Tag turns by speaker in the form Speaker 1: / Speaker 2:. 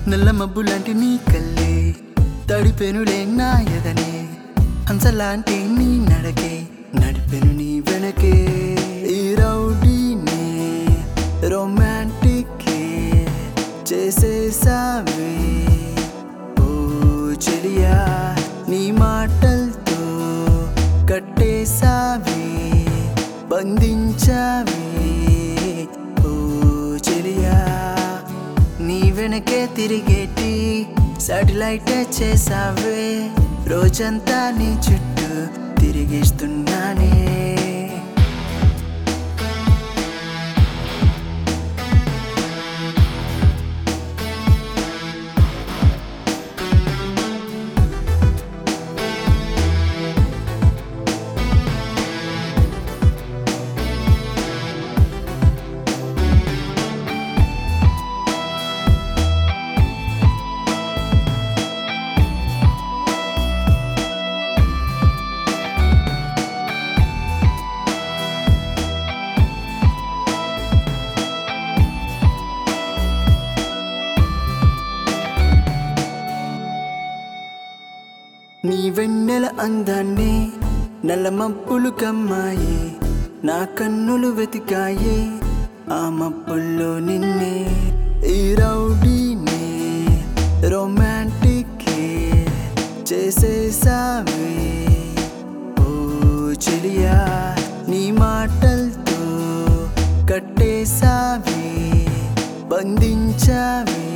Speaker 1: నల్ల మబ్బు లాంటి నీ కల్లే తడిపెనులే నా ఎదనే హంసలాంటి నీ నడకే నడిపెను నీ వెనకే ఈ రౌడీనే రొమాంటిక్ చేసేసావే ఓ చెలియా నీ మాటలతో కట్టేసావే బంధించావే ఓ చెలియా నీ వెనకే తిరిగేటి సాటిలైట్ చేసావే రోజంతా నీ చుట్టూ తిరిగిస్తున్నానే నీ వెన్నెల అందాన్ని నల్ల మబ్బులు కమ్మాయి నా కన్నులు వెతికాయి ఆ మబ్బుల్లో నిన్నే ఈ రౌడీనే రొమాంటిక్ చేసేసావే ఓ చెలియా నీ మాటలతో కట్టేసావే బంధించావే